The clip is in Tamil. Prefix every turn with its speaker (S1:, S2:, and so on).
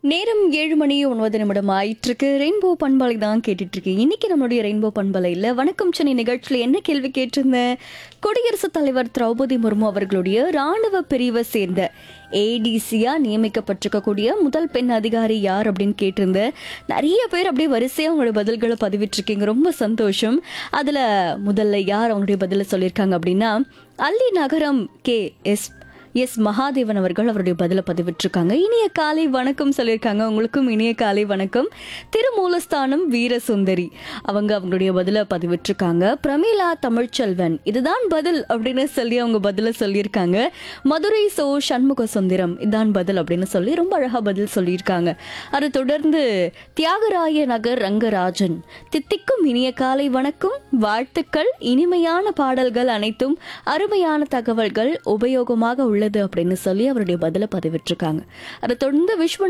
S1: நேரம் ஏழு மணி ஒன்பது நிமிடம் ஆயிட்டிருக்கு ரெயின்போ பண்பலை தான் கேட்டுட்டு இருக்கேன் இன்னைக்கு நம்மளுடைய ரெயின்போ பண்பலையில் வணக்கம் சென்னை நிகழ்ச்சியில் என்ன கேள்வி கேட்டிருந்தேன் குடியரசுத் தலைவர் திரௌபதி முர்மு அவர்களுடைய ராணுவ பிரிவை சேர்ந்த ஏடிசியா நியமிக்கப்பட்டிருக்கக்கூடிய முதல் பெண் அதிகாரி யார் அப்படின்னு கேட்டிருந்தேன் நிறைய பேர் அப்படியே வரிசையாக அவங்களோட பதில்களை பதிவிட்டிருக்கீங்க ரொம்ப சந்தோஷம் அதில் முதல்ல யார் அவங்களுடைய பதிலை சொல்லியிருக்காங்க அப்படின்னா அல்லி நகரம் கே எஸ் எஸ் மகாதேவன் அவர்கள் அவருடைய பதிலை பதிவிட்டிருக்காங்க இனிய காலை வணக்கம் சொல்லியிருக்காங்க உங்களுக்கும் இனிய காலை வணக்கம் திருமூலஸ்தானம் வீரசுந்தரி அவங்க அவங்களுடைய பதிலை பதிவிட்டிருக்காங்க பிரமீளா தமிழ்ச்செல்வன் இதுதான் பதில் அப்படின்னு சொல்லி அவங்க பதிலை சொல்லியிருக்காங்க மதுரை சோ சண்முக சுந்தரம் இதான் பதில் அப்படின்னு சொல்லி ரொம்ப அழகா பதில் சொல்லியிருக்காங்க அதை தொடர்ந்து தியாகராய நகர் ரங்கராஜன் தித்திக்கும் இனிய காலை வணக்கம் வாழ்த்துக்கள் இனிமையான பாடல்கள் அனைத்தும் அருமையான தகவல்கள் உபயோகமாக உள்ளது அப்படின்னு சொல்லி அவருடைய பதிலை பதிவிட்டிருக்காங்க அதை தொடர்ந்து விஸ்வநாத்